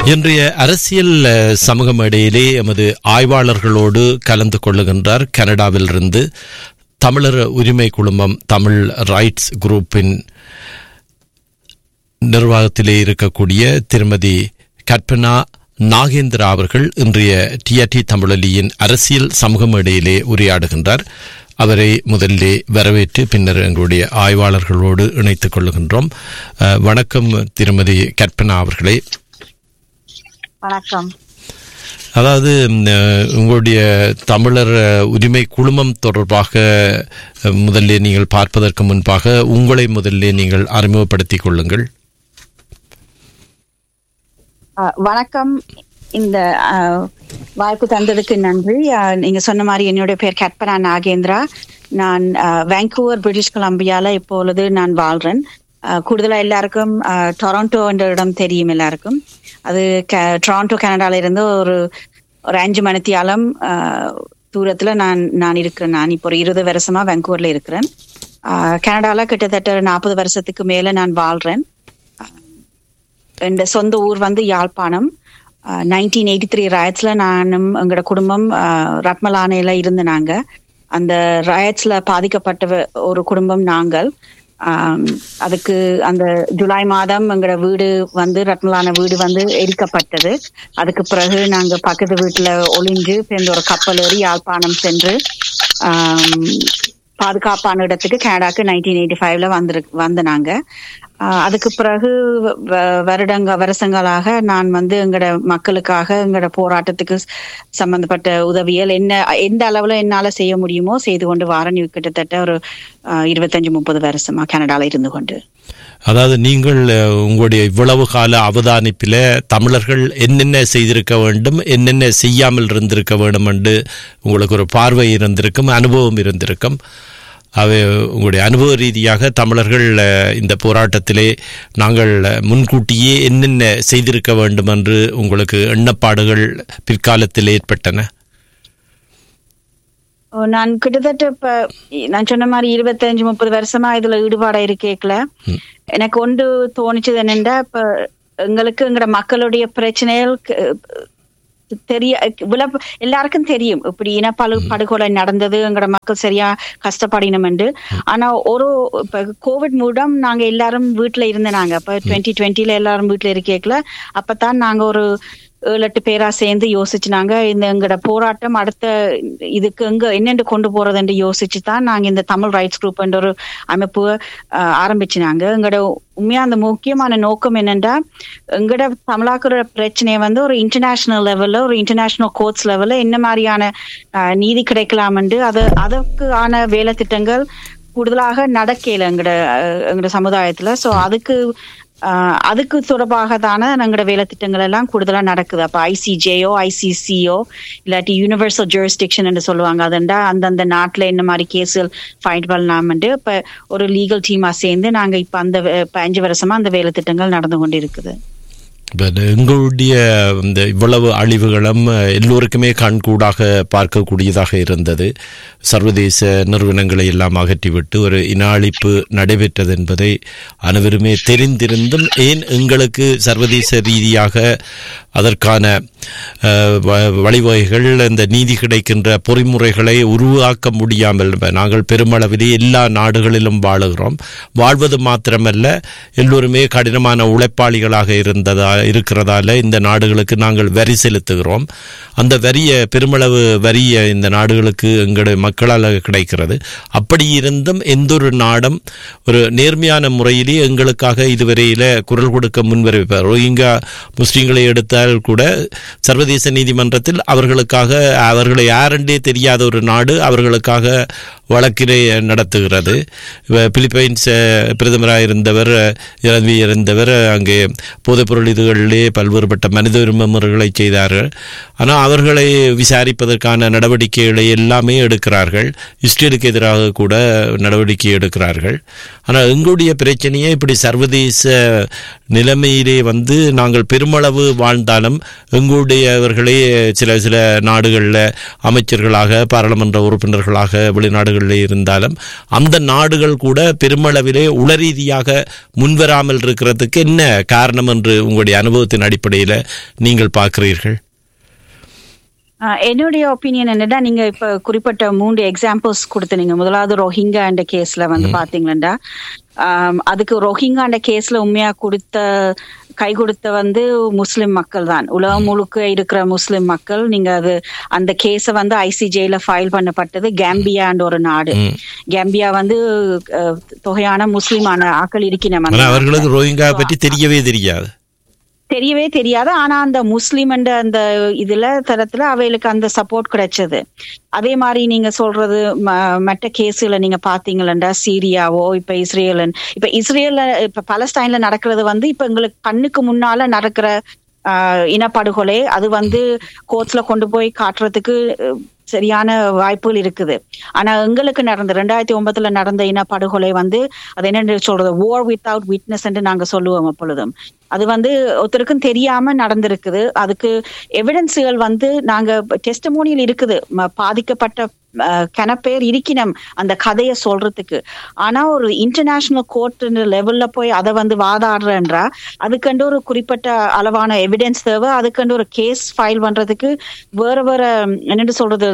இன்றைய அரசியல் அஹ், சமூக மேடையிலே எமது ஆய்வாளர்களோடு கலந்து கொள்ளுகின்றார் கனடாவிலிருந்து தமிழர் உரிமை குழுமம் தமிழ் ரைட்ஸ் குரூப்பின் நிர்வாகத்திலே இருக்கக்கூடிய திருமதி கற்பனா நாகேந்திரா அவர்கள் இன்றைய டிஆர்டி தமிழொலியின் அரசியல் சமூக மேடையிலே உரையாடுகின்றார் அவரை முதலிலே வரவேற்று பின்னர் எங்களுடைய ஆய்வாளர்களோடு இணைத்துக் கொள்ளுகின்றோம் அஹ், வணக்கம் திருமதி கற்பனா அவர்களே வணக்கம் அதாவது ம், அஹ், உங்களுடைய தமிழர் அஹ், உரிமை குழுமம் தொடர்பாக அஹ், முதல்ல நீங்கள் பார்ப்பதற்கு முன்பாக உங்களை முதல்ல நீங்கள் அறிமுகப்படுத்திக் கொள்ளுங்கள் அஹ், வணக்கம் இந்த அஹ், வாய்ப்பு தந்ததுக்கு நன்றி அஹ், நீங்க சொன்ன மாதிரி என்னுடைய பேர் கற்பனா நாகேந்திரா நான் அஹ், வாncouver பிரிட்டிஷ் கொலம்பியால இப்பொழுது நான் வாழ்றேன் அஹ், கூடுதலா எல்லாருக்கும் அஹ், டொரண்டோ என்ற இடம் தெரியும் எல்லாருக்கும் அது க- டொரண்டோ கனடால இருந்து ஒரு ஒரு அஞ்சு மணித்தியாலம் அஹ், தூரத்துல நான் நான் இருக்கிறேன் நான் இப்போ ஒரு இருபது வருஷமா வாncouverல இருக்கிறேன் அஹ், கனடால கிட்டத்தட்ட நாற்பது வருஷத்துக்கு மேல நான் வாழ்றேன் என் சொந்த ஊர் வந்து யாழ்ப்பாணம் நைன்டீன் எயிட்டி த்ரீ ரயட்ஸ்ல நானும் எங்களோட குடும்பம் அஹ், ரத்மலானையில இருந்து நாங்க அந்த ரயட்ஸ்ல பாதிக்கப்பட்ட வ- ஒரு குடும்பம் நாங்கள் ஆம், அதுக்கு அந்த ஜூலை மாதம் எங்களோட வீடு வந்து ரத்மலான வீடு வந்து எரிக்கப்பட்டது அதுக்கு பிறகு நாங்க பக்கத்து வீட்டுல ஒளிஞ்சு சேர்ந்து ஒரு கப்பல் ஏறி யாழ்ப்பாணம் சென்று ஆம், பாதுகாப்பான இடத்துக்கு கனடாக்கு நைன்டீன் எயிட்டி ஃபைவ்ல வந்து வந்த நாங்க ஆஹ் அதுக்கு பிறகு வ- வருடங்க வருஷங்களாக நான் வந்து எங்கட மக்களுக்காக எங்கட போராட்டத்துக்கு சம்பந்தப்பட்ட உதவியல் என்ன எந்த அளவுல என்னால செய்ய முடியுமோ செய்து கொண்டு வாரன் கிட்டத்தட்ட ஒரு ஆஹ் இருபத்தஞ்சு முப்பது வருஷமா கனடால இருந்து கொண்டு அதாவது நீங்கள் அஹ், உங்களுடைய இவ்வளவு கால அவதானிப்பில் தமிழர்கள் என்னென்ன செய்திருக்க வேண்டும் என்னென்ன செய்யாமல் இருந்திருக்க வேண்டும் என்று உங்களுக்கு ஒரு பார்வை இருந்திருக்கும் அனுபவம் இருந்திருக்கும் அவை உங்களுடைய அனுபவ ரீதியாக தமிழர்கள் அஹ், இந்த போராட்டத்திலே நாங்கள் அஹ், முன்கூட்டியே என்னென்ன செய்திருக்க வேண்டும் என்று உங்களுக்கு எண்ணப்பாடுகள் பிற்காலத்தில் ஏற்பட்டன ஓ, நான் கிட்டத்தட்ட இப்ப நான் சொன்ன மாதிரி இருபத்தஞ்சு முப்பது வருஷமா இதுல ஈடுபாடா இருக்கேக்கல எனக்கு ஒன்று தோணிச்சது என்னென்றா இப்ப எங்களுக்கு எங்கட மக்களுடைய பிரச்சனைகள் க- தெரிய விளப்ப எல்லாருக்கும் தெரியும் இப்படி இனப்பழு படுகொலை நடந்தது எங்கட மக்கள் சரியா கஷ்டப்படினோம் என்று ஆனா ஒரு இப்ப கோவிட் மூலம் நாங்க எல்லாரும் வீட்டுல இருந்தனாங்க அப்ப டுவெண்ட்டி டுவெண்ட்டில எல்லாரும் வீட்டுல இருக்கேக்கல அப்பதான் நாங்க ஒரு ஏழு எட்டு பேரா சேர்ந்து யோசிச்சுனாங்க இந்த எங்கட போராட்டம் அடுத்த இதுக்கு எங்க என்னென்று கொண்டு போறதுன்னு யோசிச்சு தான் நாங்க இந்த தமிழ் ரைட்ஸ் குரூப் என்ற ஒரு அமைப்பு ஆஹ், ஆரம்பிச்சுனாங்க எங்கட உண்மையா அந்த முக்கியமான நோக்கம் என்னன்னா எங்கட தமிழாக்குற பிரச்சனையை வந்து ஒரு இன்டர்நேஷனல் லெவல்ல ஒரு இன்டர்நேஷனல் கோர்ட்ஸ் லெவல்ல என்ன மாதிரியான ஆஹ், நீதி கிடைக்கலாம் என்று அது அதற்கான வேலை திட்டங்கள் கூடுதலாக நடக்கல எங்கட அஹ், எங்கட சமுதாயத்துல சோ அதுக்கு ஆஹ், அதுக்கு தொடர்பாக தானே எங்கட வேலை திட்டங்கள் எல்லாம் கூடுதலா நடக்குது அப்ப ஐசிஜேயோ ஐசிசியோ இல்லாட்டி யூனிவர்சல் ஜூரிஸ்டிக்ஷன் என்று சொல்லுவாங்க அதுண்டா அந்தந்த நாட்டுல என்ன மாதிரி கேஸுகள் ஃபைட் பண்ணலாம்னு இப்ப ஒரு லீகல் டீமா சேர்ந்து நாங்க இப்ப அந்த வே- இப்ப அஞ்சு வருஷமா அந்த வேலை திட்டங்கள் நடந்து கொண்டு இருக்குது இப்ப இது எங்களுடைய இந்த இவ்வளவு அழிவுகளும் அஹ், எல்லோருக்குமே கண்கூடாக பார்க்கக்கூடியதாக இருந்தது சர்வதேச நிறுவனங்களை எல்லாம் அகற்றிவிட்டு ஒரு இன அழிப்பு நடைபெற்றது என்பதை அனைவருமே தெரிந்திருந்தும் ஏன் எங்களுக்கு சர்வதேச ரீதியாக அதற்கான அஹ், வ- வழிவகைகள் இந்த நீதி கிடைக்கின்ற பொறிமுறைகளை உருவாக்க முடியாமல் இப்ப நாங்கள் பெருமளவிலே எல்லா நாடுகளிலும் வாழுகிறோம் வாழ்வது மாத்திரமல்ல எல்லோருமே கடினமான உழைப்பாளிகளாக இருந்ததா இருக்கிறதால இந்த நாடுகளுக்கு நாங்கள் வரி செலுத்துகிறோம் அந்த வரிய பெருமளவு வரிய இந்த நாடுகளுக்கு எங்களுடைய மக்களால் கிடைக்கிறது அப்படி இருந்தும் எந்த ஒரு நாடும் ஒரு நேர்மையான முறையிலே எங்களுக்காக இதுவரையில குரல் கொடுக்க முன்வரவிப்பார் ரோஹிங்கா முஸ்லிம்களை எடுத்தால் கூட சர்வதேச நீதிமன்றத்தில் அவர்களுக்காக அவர்களை யாரென்றே தெரியாத ஒரு நாடு அவர்களுக்காக வழக்கினை நடத்துகிறது இப்ப பிலிப்பைன்ஸ் அஹ், பிரதமராக இருந்தவர் அஹ், இறந்து இருந்தவர் அங்கே போதைப்பொருள் இதுகளிலே பல்வேறுபட்ட மனித உரிமை முறைகளை செய்தார்கள் ஆனால் அவர்களை விசாரிப்பதற்கான நடவடிக்கைகளை எல்லாமே எடுக்கிறார்கள் இஸ்ரேலுக்கு எதிராக கூட நடவடிக்கை எடுக்கிறார்கள் ஆனால் எங்களுடைய பிரச்சனையே இப்படி சர்வதேச நிலைமையிலே வந்து நாங்கள் பெருமளவு வாழ்ந்தாலும் எங்களுடையவர்களே சில சில நாடுகளில் அமைச்சர்களாக பாராளுமன்ற உறுப்பினர்களாக வெளிநாடுகளில் நாடுகளில் இருந்தாலும் அந்த நாடுகள் கூட பெருமளவிலே உளரீதியாக முன்வராமல் இருக்கிறதுக்கு என்ன காரணம் என்று உங்களுடைய அனுபவத்தின் அடிப்படையில் நீங்கள் பார்க்கிறீர்கள் ஆஹ் என்னுடைய ஒப்பீனியன் என்னடா நீங்க இப்ப குறிப்பிட்ட மூன்று எக்ஸாம்பிள்ஸ் கொடுத்தீங்க முதலாவது ரோஹிங்கா என்ற கேஸ்ல வந்து பாத்தீங்களா அதுக்கு ரோஹிங்கா என்ற கேஸ்ல உண்மையா கொடுத்த கை கொடுத்த வந்து முஸ்லிம் மக்கள் தான் உலகம் முழுக்க இருக்கிற முஸ்லிம் மக்கள் நீங்க அது அந்த கேஸ வந்து ஐசிஜேல ஃபைல் பண்ணப்பட்டது கேம்பியான்ற ஒரு நாடு கேம்பியா வந்து அஹ், தொகையான முஸ்லிமான ஆக்கள் இருக்கிற ஆனா அவர்களுக்கு ரோஹிங்கா பற்றி தெரியவே தெரியாது தெரியவே தெரியாது ஆனா அந்த முஸ்லிம் என்ற அந்த இதுல தரத்துல அவைகளுக்கு அந்த சப்போர்ட் கிடைச்சது அதே மாதிரி நீங்க சொல்றது ம- மற்ற கேஸுல நீங்க பாத்தீங்களா சீரியாவோ இப்ப இஸ்ரேல் இப்ப இஸ்ரேல்ல இப்ப பலஸ்டைன்ல நடக்கிறது வந்து இப்ப எங்களுக்கு கண்ணுக்கு முன்னால நடக்கிற ஆஹ், இனப்படுகொலை அது வந்து கோர்ட்ஸ்ல கொண்டு போய் காட்டுறதுக்கு அஹ், சரியான வாய்ப்புகள் இருக்குது ஆனா எங்களுக்கு நடந்த ரெண்டாயிரத்தி ஒன்பதுல நடந்த இனப்படுகொலை வந்து அது என்ன சொல்றது war without witness என்று நாங்க சொல்லுவோம் எப்பொழுதும் அது வந்து ஒருத்தருக்கும் தெரியாம நடந்திருக்குது அதுக்கு எவிடன்ஸுகள் வந்து நாங்க டெஸ்டமோனியல் இருக்குது ம- பாதிக்கப்பட்ட அஹ், கனப்பேர் இருக்கணும் அந்த கதையை சொல்றதுக்கு ஆனா ஒரு இன்டர்நேஷனல் கோர்ட் லெவல்ல போய் அதை வந்து வாதாடுறன்றா அதுக்கண்டு ஒரு குறிப்பிட்ட அளவான எவிடன்ஸ் தேவை அதுக்கண்டு ஒரு கேஸ் ஃபைல் பண்றதுக்கு வேற வேற என்னன்னு சொல்றது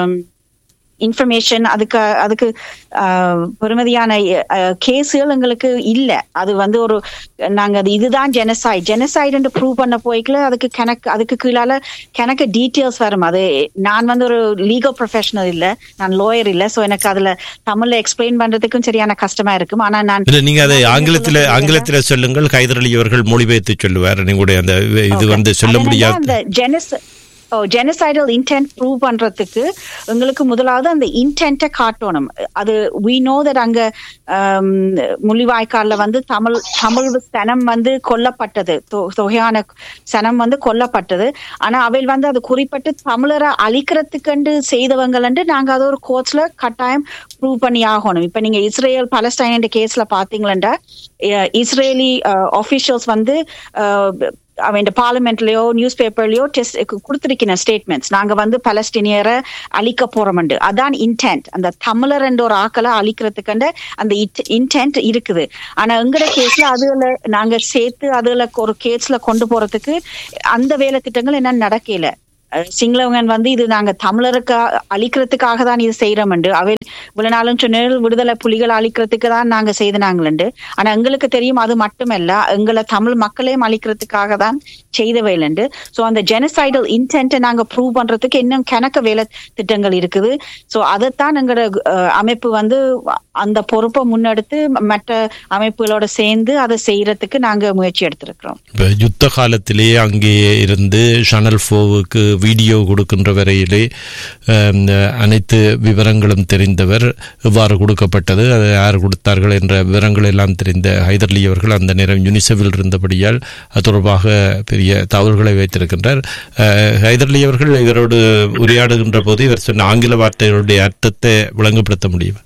இன்ஃபர்மேஷன் அதுக்கு அதுக்கு ஆஹ், பெறுமதியான கேஸுகள் எங்களுக்கு இல்ல அது வந்து ஒரு நாங்க அது இதுதான் ஜெனசைட் ஜெனசைடு ப்ரூவ் பண்ண போய்க்கல அதுக்கு கணக்கு அதுக்கு கீழால கணக்கு டீட்டெயில்ஸ் வரும் அது நான் வந்து ஒரு லீகல் ப்ரொஃபஷனல் இல்ல நான் லோயர் இல்ல சோ எனக்கு அதுல தமிழ்ல எக்ஸ்பிளைன் பண்றதுக்கும் சரியான கஷ்டமா இருக்கும் ஆனா நான் இல்ல நீங்க அதை நான் என்ன ஆங்கிலத்தில் சொல்ல ஆங்கிலத்தில் சொல்லுங்கள் கைதர் அலி அவர்கள் மொழிபெயர்த்து சொல்லுவார் நீங்களுடைய அந்த இது Okay. வந்து சொல்ல அது என்னன்னா முடியாது அந்த ஜெனஸ் ஜெனசைடல் இன்டென்ட் ப்ரூவ் பண்றதுக்கு உங்களுக்கு முதலாவது அந்த இன்டென்ட்டை காட்டணும் அது we know that அங்க ஆம், முள்ளிவாய்க்கால்ல வந்து தமிழ் தமிழ் சனம் வந்து கொல்லப்பட்டது தொ- தொகையான சனம் வந்து கொல்லப்பட்டது ஆனா அவையில் வந்து அது குறிப்பிட்டு தமிழரை அழிக்கிறதுக்கண்டு செய்தவங்கள்ண்டு நாங்க அது ஒரு கோர்ட்ஸ்ல கட்டாயம் ப்ரூவ் பண்ணி ஆகணும் இப்ப நீங்க இஸ்ரேல் பலஸ்டைன் கேஸ்ல பாத்தீங்களா இஸ்ரேலி ஆபீஷியல்ஸ் வந்து அஹ், அவன் பார்லிமெண்ட்லயோ நியூஸ் பேப்பர்லயோ டெஸ்ட் கொடுத்திருக்கிற ஸ்டேட்மெண்ட்ஸ் நாங்க வந்து பலஸ்தீனியரை அழிக்க போறோம்ண்டு அதான் இன்டென்ட் அந்த தமிழர் என்ற ஒரு ஆக்களை அழிக்கிறதுக்கண்ட அந்த இன்டென்ட் இருக்குது ஆனா எங்கட கேஸ்ல அதுல நாங்க சேர்த்து அதுல ஒரு கேஸ்ல கொண்டு போறதுக்கு அந்த வேலை திட்டங்கள் என்ன நடக்கல அஹ் சிங்களவங்க வந்து இது நாங்க தமிழருக்கு அழிக்கிறதுக்காக தான் இது செய்யறோம்ண்டு அவை இவ்வளவு நாளும் சொன்ன விடுதலை புலிகள் அழிக்கிறதுக்கு தான் நாங்க செய்தனாங்களண்டு ஆனா எங்களுக்கு தெரியும் அது மட்டுமல்ல எங்களை தமிழ் மக்களையும் அழிக்கிறதுக்காக தான் செய்தவைலண்டு சோ அந்த ஜெனசைடல் இன்டென்ட்டை நாங்க ப்ரூவ் பண்றதுக்கு இன்னும் கணக்க வேலை திட்டங்கள் இருக்குது சோ அதைத்தான் எங்களோட அஹ், அமைப்பு வந்து அந்த பொறுப்பை முன்னெடுத்து மற்ற அமைப்புகளோட சேர்ந்து அதை செய்யறதுக்கு நாங்க முயற்சி எடுத்திருக்கிறோம் இப்ப யுத்த காலத்திலே அங்கே இருந்து ஷனல் ஃபோவுக்கு வீடியோ கொடுக்கின்ற வரையிலே அம், அனைத்து விவரங்களும் தெரிந்தவர் எவ்வாறு கொடுக்கப்பட்டது அதை யார் கொடுத்தார்கள் என்ற விவரங்கள் எல்லாம் தெரிந்த ஹைதர்லி அவர்கள் அந்த நேரம் யுனிசெஃபில் இருந்தபடியால் அது தொடர்பாக பெரிய தவறுகளை வைத்திருக்கின்றார் அஹ், ஹைதர்லி அவர்கள் இவரோடு உரையாடுகின்ற போது இவர் சொன்ன ஆங்கில வார்த்தைகளுடைய அர்த்தத்தை விளங்கப்படுத்த முடியும்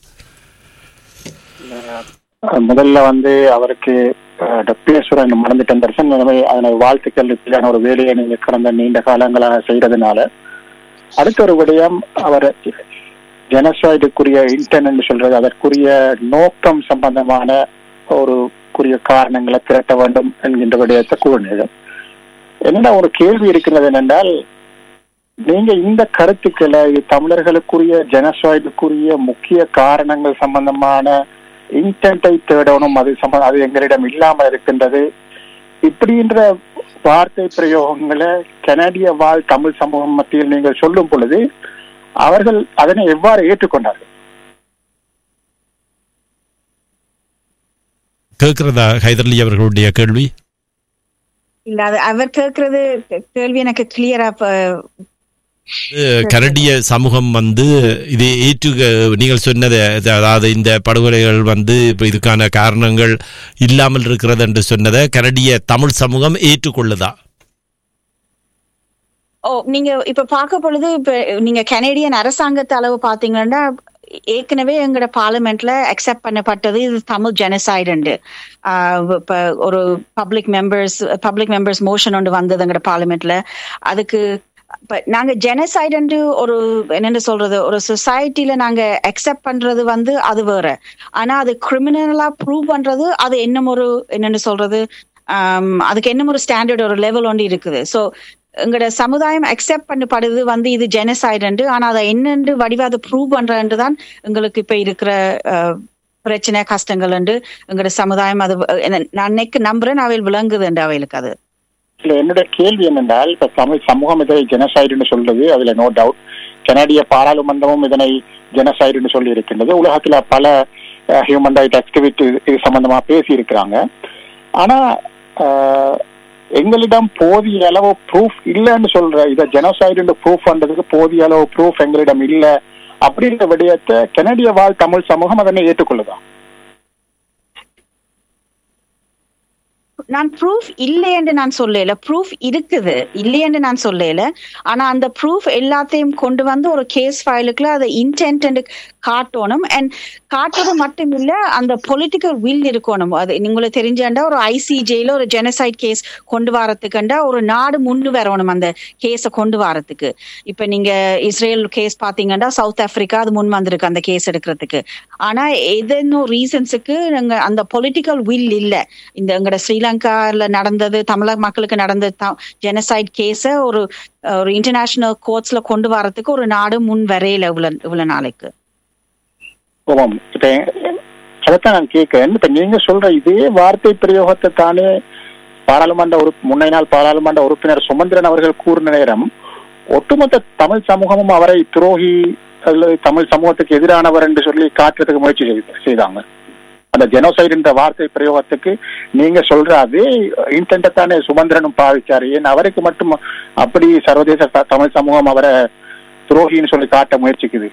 அஹ் முதல்ல வந்து அவருக்கு டப்பியேஸ்வரன் மறந்துட்டேன் தர்சன் எனவே அதனை வாழ்த்துக்கள் இப்படியான ஒரு வேலையை நீங்க கடந்த நீண்ட காலங்களாக செய்யறதுனால அடுத்த ஒரு விடயம் அவர் ஜெனசாய்டுக்குரிய இன்டர்ன் சொல்றது அதற்குரிய நோக்கம் சம்பந்தமான ஒரு குறிய காரணங்களை திரட்ட வேண்டும் என்கின்ற விடயத்தை கூறினது என்னடா ஒரு கேள்வி இருக்கிறது என்னென்றால் நீங்க இந்த கருத்துக்களை தமிழர்களுக்குரிய ஜெனசாய்டுக்குரிய முக்கிய காரணங்கள் சம்பந்தமான இன்டென்ட்டை தேடணும் அது சம்பந்தம் அது எங்களிடம் இல்லாமல் இருக்கின்றது இப்படின்ற வார்த்தை பிரயோகங்களை கனடிய வாழ் தமிழ் சமூகம் மத்தியில் நீங்கள் சொல்லும் பொழுது அவர்கள் அதனை எவ்வாறு ஏற்றுக்கொண்டார்கள் கேட்கிறதா ஹைதர்லி அவர்களுடைய கேள்வி இல்ல அது அவர் கேக்குறது கேள்வி எனக்கு கிளியரா அஹ் கனடிய சமூகம் வந்து இதை ஏற்று நீங்கள் சொன்னது அதாவது இந்த படுகொலைகள் வந்து இப்ப இதுக்கான காரணங்கள் இல்லாமல் இருக்கிறது என்று சொன்னதை கனடிய தமிழ் சமூகம் ஏற்றுக்கொள்ளுதா ஓ நீங்க இப்ப பார்க்க பொழுது இப்ப நீங்க கனேடியன் அரசாங்கத்து அளவு பாத்தீங்கன்னா ஏற்கனவே எங்களோட பார்லிமெண்ட்ல அக்செப்ட் பண்ணப்பட்டது இது தமிழ் ஜெனசைடு இப்ப ஒரு public members public members motion ஒன்று வந்தது எங்களோட பார்லிமெண்ட்ல அதுக்கு இப்ப நாங்க ஜெனசைடு ஒரு என்னென்னு சொல்றது ஒரு சொசைட்டில நாங்க அக்செப்ட் பண்றது வந்து அது வேற ஆனா அது கிரிமினலா ப்ரூவ் பண்றது அது என்ன ஒரு என்னன்னு சொல்றது ஆம், அதுக்கு என்ன ஒரு ஸ்டாண்டர்ட் ஒரு லெவல் ஒன்று இருக்குது ஸோ எங்களோட சமுதாயம் அக்செப்ட் பண்ணப்படுது வந்து இது ஜெனசைடு ஆனா அதை என்னென்று வடிவா அதை ப்ரூவ் பண்றேன்னு தான் எங்களுக்கு இப்ப இருக்கிற அஹ், பிரச்சனை கஷ்டங்கள் எங்களோட சமுதாயம் அது என்ன- நான் அன்னைக்கு நம்புறேன் அவையில் விளங்குது அவைகளுக்கு அது இல்ல என்னுடைய கேள்வி என்னென்றால் இப்ப தமிழ் சமூகம் இதை ஜெனசைடுன்னு சொல்றது அதுல நோ டவுட் கனடிய பாராளுமன்றமும் இதனை ஜெனசைடுன்னு சொல்லி இருக்கின்றது உலகத்துல பல ஹியூமன் ரைட் ஆக்டிவிட்டி இது சம்பந்தமா பேசி இருக்கிறாங்க ஆனா அஹ், எங்களிடம் போதிய அளவு ப்ரூஃப் இல்லைன்னு சொல்ற இதை ஜெனசைடுன்னு ப்ரூஃப் பண்றதுக்கு போதிய அளவு ப்ரூஃப் எங்களிடம் இல்ல அப்படின்ற விடயத்தை கனடிய வாழ் தமிழ் சமூகம் அதனை ஏற்றுக்கொள்ளுதா நான் ப்ரூஃப் இல்லையென்று நான் சொல்லல ப்ரூஃப் இருக்குது இல்லையென்று நான் சொல்லல ஆனா அந்த ப்ரூஃப் எல்லாத்தையும் கொண்டு வந்து ஒரு கேஸ் ஃபைலுக்குள்ள அதை இன்டென்ட் காட்டணும் அண்ட் காட்டுறது மட்டும் இல்ல அந்த பொலிட்டிக்கல் வில் இருக்கணும் அது உங்களுக்கு தெரிஞ்சாண்டா ஒரு ஐசிஜேல ஒரு ஜெனசைட் கேஸ் கொண்டு வரத்துக்குண்டா ஒரு நாடு முன்னு வரணும் அந்த கேஸை கொண்டு வரத்துக்கு இப்ப நீங்க இஸ்ரேல் கேஸ் பாத்தீங்கன்னா சவுத் ஆப்பிரிக்கா அது முன் வந்திருக்கு அந்த கேஸ் எடுக்கிறதுக்கு ஆனா ஏதேனும் ரீசன்ஸுக்கு நாங்க அந்த பொலிட்டிக்கல் வில் இல்ல இந்த எங்கட ஸ்ரீலங்கால நடந்தது தமிழக மக்களுக்கு நடந்த ஜெனசைட் கேஸ ஒரு ஒரு இன்டர்நேஷனல் கோர்ட்ஸ்ல கொண்டு வரதுக்கு ஒரு நாடு முன் வரையில இவ்வளவு இவ்வளவு நாளைக்கு ஆமாம் இப்ப அதைத்தான் நான் கேட்கிறேன் இப்ப நீங்க சொல்ற இதே வார்த்தை பிரயோகத்தை தானே பாராளுமன்ற உறுப்பு முன்னை நாள் பாராளுமன்ற உறுப்பினர் சுமந்திரன் அவர்கள் கூறின நேரம் ஒட்டுமொத்த தமிழ் சமூகமும் அவரை துரோகி அல்லது தமிழ் சமூகத்துக்கு எதிரானவர் என்று சொல்லி காட்டுறதுக்கு முயற்சி செய்து- செய்தாங்க அந்த ஜெனோசைடு என்ற வார்த்தை பிரயோகத்துக்கு நீங்க சொல்ற அதே இன்டென்ட்டை தானே சுமந்திரனும் பாவிச்சாரு ஏன் அவருக்கு மட்டும் அப்படி சர்வதேச த- தமிழ் சமூகம் அவரை துரோகின்னு சொல்லி காட்ட முயற்சிக்குது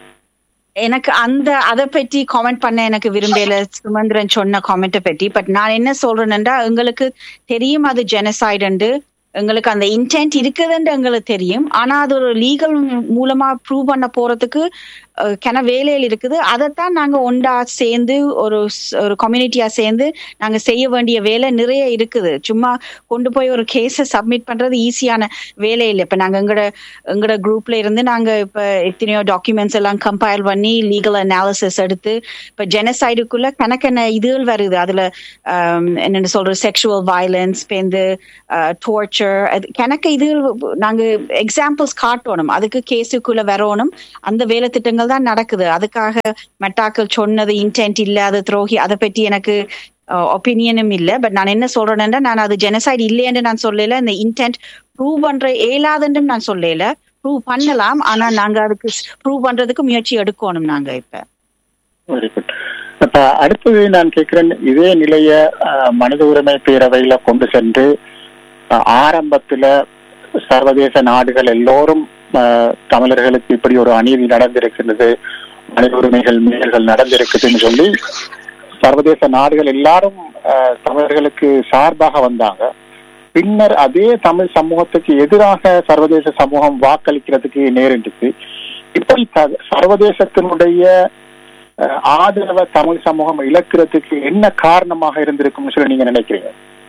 எனக்கு அந்த அதை பற்றி காமெண்ட் பண்ண எனக்கு விரும்பல சுமந்திரன் சொன்ன காமெண்ட்டை பற்றி பட் நான் என்ன சொல்றேன்னா எங்களுக்கு தெரியும் அது ஜெனசைடு எங்களுக்கு அந்த இன்டென்ட் இருக்குதுன்னு எங்களுக்கு தெரியும் ஆனா அது ஒரு லீகல் மூலமா ப்ரூவ் பண்ண போறதுக்கு அஹ், கன வேலையில் இருக்குது அதைத்தான் நாங்க ஒண்டா சேர்ந்து ஒரு ஸ்- ஒரு கம்யூனிட்டியா சேர்ந்து நாங்க செய்ய வேண்டிய வேலை நிறைய இருக்குது சும்மா கொண்டு போய் ஒரு கேஸை சப்மிட் பண்றது ஈஸியான வேலை இல்லை இப்ப நாங்க எங்கட எங்கட குரூப்ல இருந்து நாங்க இப்ப எத்தனையோ டாக்குமெண்ட்ஸ் எல்லாம் கம்பைல் பண்ணி லீகல் அனாலிசிஸ் எடுத்து இப்ப ஜெனசைடுக்குள்ள கணக்கென்ன இதுகள் வருது அதுல ஆம், என்னன்னு சொல்ற செக்ஷுவல் வயலன்ஸ் பேருந்து டோர்ச்சர் கணக்கு இது நாங்க எக்ஸாம்பிள்ஸ் காட்டணும் அதுக்கு கேஸுக்குள்ள வரணும் அந்த வேலை திட்டங்கள் தான் நடக்குது அதுக்காக மெட்டாக்கள் சொன்னது இன்டென்ட் இல்ல அது துரோகி அதை பற்றி எனக்கு ஒப்பீனியனும் இல்ல பட் நான் என்ன சொல்றேன்னா நான் அது ஜெனசைடு இல்லைன்னு நான் சொல்லல இந்த இன்டென்ட் ப்ரூவ் பண்ற இயலாதுன்னு நான் சொல்லல ப்ரூவ் பண்ணலாம் ஆனா நாங்க அதுக்கு ப்ரூவ் பண்றதுக்கு முயற்சி எடுக்கணும் நாங்க இப்ப வெரி குட் இப்ப அடுத்தது நான் கேட்கிறேன் இதே நிலைய அஹ், மனித உரிமை பேரவையில கொண்டு சென்று அஹ், ஆரம்பத்துல சர்வதேச நாடுகள் எல்லோரும் அஹ், தமிழர்களுக்கு இப்படி ஒரு அநீதி நடந்திருக்கிறது மனித உரிமைகள் மீறல்கள் நடந்திருக்குதுன்னு சொல்லி சர்வதேச நாடுகள் எல்லாரும் அஹ், தமிழர்களுக்கு சார்பாக வந்தாங்க பின்னர் அதே தமிழ் சமூகத்துக்கு எதிராக சர்வதேச சமூகம் வாக்களிக்கிறதுக்கு நேரிட்டுச்சு இப்படி த- சர்வதேசத்தினுடைய அஹ், ஆதரவை தமிழ் சமூகம் இழக்கிறதுக்கு என்ன காரணமாக இருந்திருக்கும்னு சொல்லி நீங்க நினைக்கிறீங்க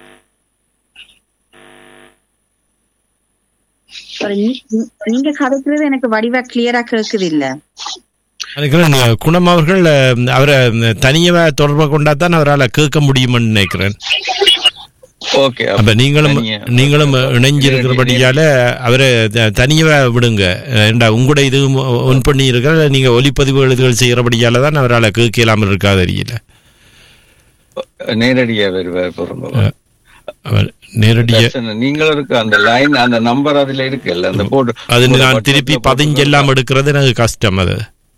ஒரு நீ- நீ- நீங்க கதைக்கிறது எனக்கு வடிவா கிளியரா கேக்குது இல்ல நினைக்கிறேன் குணம் அவர்கள் அஹ், அவரை தனியாக தொடர்பு கொண்டா தான் அவரால் கேட்க முடியும்னு நினைக்கிறேன் ஓகே அப்ப நீங்களும் நீங்களும் இணைஞ்சிருக்கிறபடியால அவரை த- தனியா விடுங்க ஏண்டா உங்களோட இது ஒன் பண்ணி இருக்கிற நீங்க ஒலிப்பதிவு எழுதுகள் செய்யறபடியால தான் அவரால் கேட்கலாமல் இருக்கா தெரியல நேரடியா வருவார் பொறுங்க அவர் நேரடியா நீங்களும் இருக்கு அந்த லைன் அந்த நம்பர் அதுல இருக்குல்ல அந்த போர்டு அது நான் திருப்பி பதிஞ்செல்லாம் எடுக்கிறது எனக்கு கஷ்டம் அது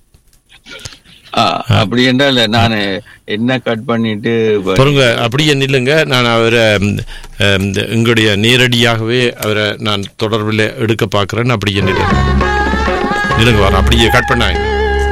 அப்படி என்றால் நான் என்ன கட் பண்ணிட்டு பொறுங்க அப்படியே நில்லுங்க நான் அவரை ம், அஹ், இந்த எங்களுடைய நேரடியாகவே அவரை நான் தொடர்பில் எடுக்க பார்க்குறேன் அப்படியே நில்லுங்க நில்லுங்க வரேன் அப்படியே கட் பண்ணாங்க